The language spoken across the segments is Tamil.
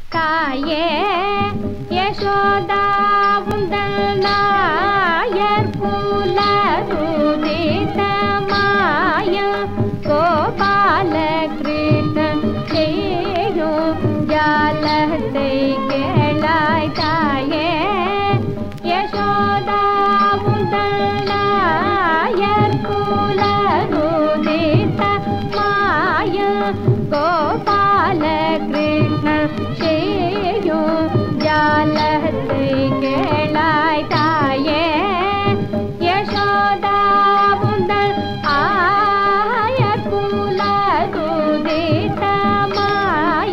தாயே யசோதா உந்தல் நாயர் புலருதித மாய கோபால கிருஷ்ணன் செய்யும் ஜாலத்தை கேளாய் தாயே யசோதா உந்தல் நாயர் குலருதித மாய கோபால கிருஷ்ண செய்யும் ஜாலத்தை கேளாய் தாயே யசோதா உந்தல் ஆய குலருதித மாய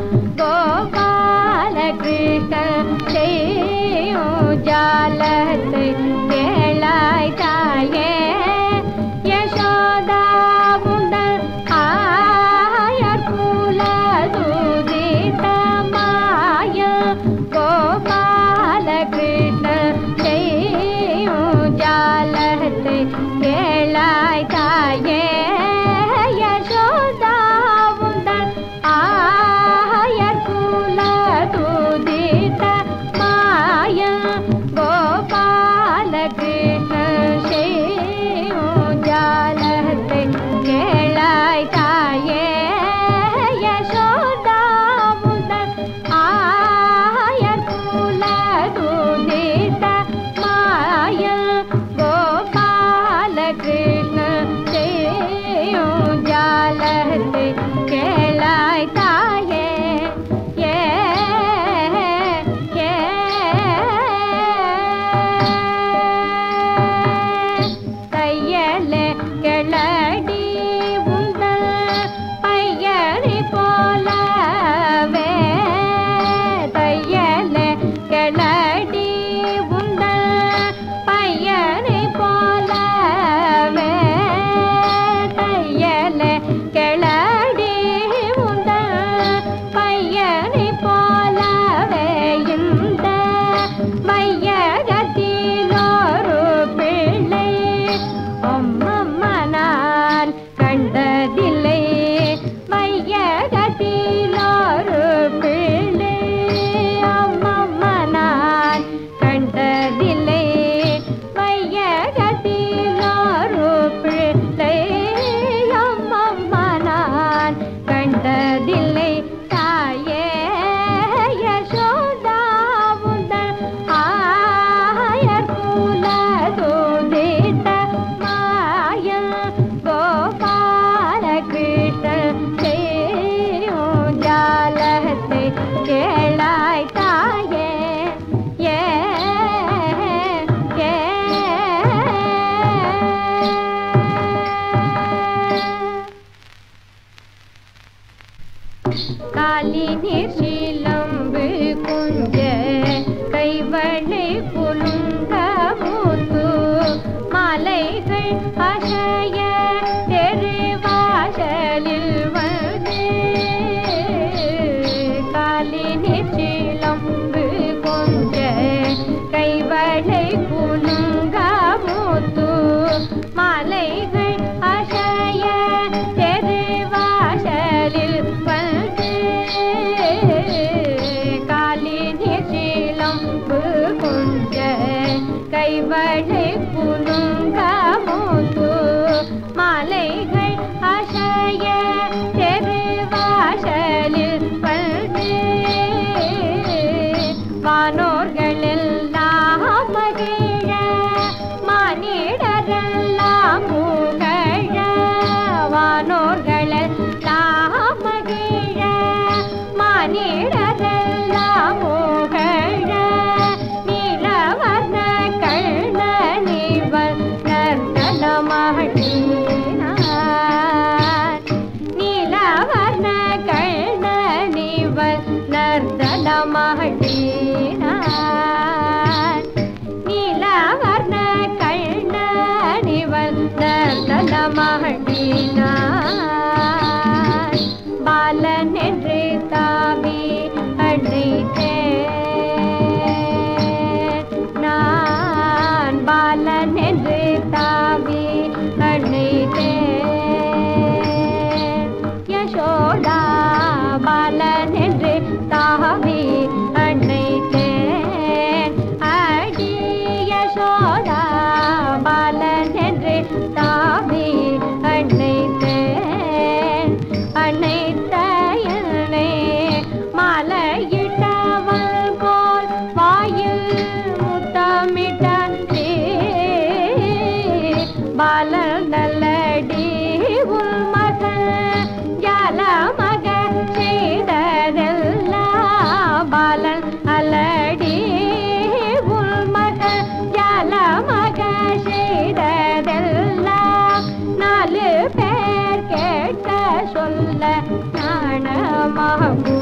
கோபால கிருஷ்ண செய்யும் ஜாலத்தை கேளாய் தாயே யசோதா உந்தல் ஆய குலருதித மாய கோபால கிருஷ்ண செய்யும் ஜாலத்தை கேளாய் தாயே யசோதா உந்தல் ஆய குலருதித மாய கோபால கிருஷ்ண செய்யும் ஜாலத்தை கேளாய் தாயே யசோதா முதல் ஆய குலதுதித மாய கோபால கிருஷ்ண செய்யும் ஜாலத்தை கேளாய் தாயே ஏ ஏ தையலே கிளடி உந்தல் பையனை போலவே தையலே கிளடி உந்தல் பையனை போலவே தையலே கிளடி உந்தல் பையனை போலவே இந்த மையகத்திலொரு பிள்ளை அம்மம்மா நான் கண்டதில்லை மையகத்திலொரு பிள்ளை அம்மம்மா நான் கண்டதில்லை மையகத்திலொரு பிள்ளை அம்மம்மா நான் கண்டதில்லை தாயே யசோதா உந்தல் ஆயர் குலதுதித மாய கோபால கிருஷ்ண செய்யும் ஜாலத்தை கேளாய் தாயே ஏ ஏ காலினி சிலம்பு குஞ்ச கைவளை குலுங்க மூத்து மாலைகள் அசைய தெருவாசலில் வந்து காலினி சிலம்பு கொஞ்ச கைவளை குலுங்க மூத்து மாலைகள் அசைய தெருவாசலில் வந்து காலினி சிலம்பு கொஞ்ச மகபூ